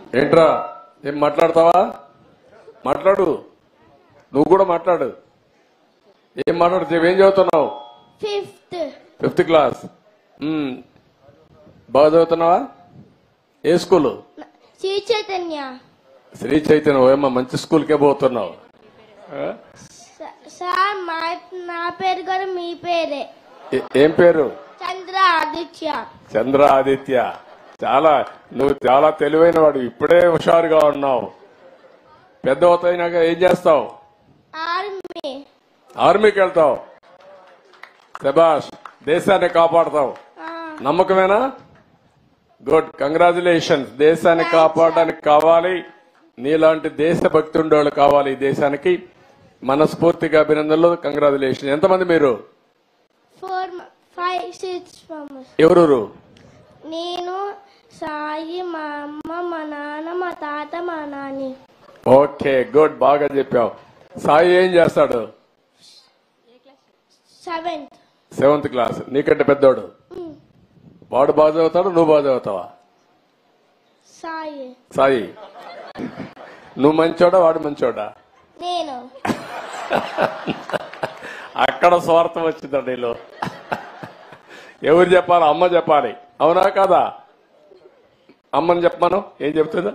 ఏంట్రా ఏం మాట్లాడతావా మాట్లాడు నువ్వు కూడా మాట్లాడు ఏం మాట్లాడుతావు ఏం చదువుతున్నావు ఫిఫ్త్ ఫిఫ్త్ క్లాస్ మ్మ్. బాగా చదువుతున్నావా ఏ స్కూలు శ్రీ చైతన్య శ్రీ చైతన్య ఓయమ్మ మంచి స్కూల్కే పోతున్నావు ఆ? స- సార్ మా నా పేరు కూడా మీ పేరే ఏ- ఏం పేరు చంద్ర ఆదిత్య చంద్ర ఆదిత్య చాలా నువ్వు చాలా తెలివైన వాడు ఇప్పుడే హుషారుగా ఉన్నావు పెద్ద అవుతాయినాక ఏం చేస్తావు ఆర్మీ ఆర్మీకి వెళ్తావు శబాష్ దేశాన్ని కాపాడతావు ఆ, నమ్మకమేనా గుడ్ కంగ్రాచులేషన్స్ దేశాన్ని కాపాడడానికి కావాలి నీలాంటి దేశభక్తి ఉండేవాళ్ళు కావాలి ఈ దేశానికి మనస్ఫూర్తిగా అభినందనలు కంగ్రాచులేషన్ ఎంతమంది మీరు ఫోర్ మ- ఫైవ్ సిక్స్ మెంబర్స్ ఎవరూరు నేను సాయి మా అమ్మ మా నాన్న మా తాత మా నాని ఓకే గుడ్ బాగా చెప్పావు సాయి ఏం చేస్తాడు సెవెంత్ సెవెంత్ క్లాస్ నీకంటే పెద్దోడు వాడు బాగా చదువుతాడు నువ్వు బాగా చదువుతావా సాయి సాయి నువ్వు మంచోడా వాడు మంచోడా నేను అక్కడ స్వార్థం వచ్చిందండి నీలో ఎవరు చెప్పాలి అమ్మ చెప్పాలి అవునా కాదా అమ్మని చెప్పమను ఏం చెప్తుందా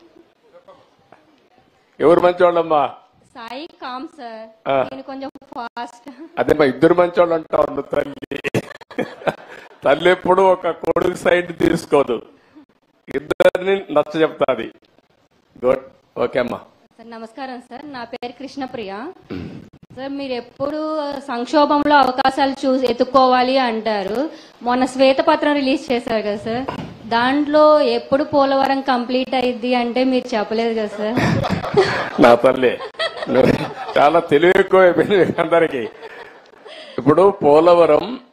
ఎవరు మంచోళ్ళమ్మా సాయి కామ్ సార్ ఆ. నేను కొంచెం ఫాస్ట్ అదే మా ఇద్దరు మంచోళ్ళు అంటావు నువ్వు తల్లి తల్లి ఎప్పుడు ఒక కొడుకు సైడ్ తీసుకోదు ఇద్దరిని నచ్చ చెప్తాది గుడ్ ఓకే అమ్మా సార్ నమస్కారం సార్ నా పేరు కృష్ణప్రియ సార్ మీరు ఎప్పుడు సంక్షోభంలో అవకాశాలు చూసి ఎత్తుక్కోవాలి అంటారు మొన్న శ్వేతపత్రం రిలీజ్ చేశారు కదా సార్ దాంట్లో ఎప్పుడు పోలవరం కంప్లీట్ అయింది అంటే మీరు చెప్పలేదు కదా సార్ నా తల్లి నువ్వు చాలా తెలివి ఎక్కువ అయిపోయింది మీకు అందరికి ఇప్పుడు పోలవరం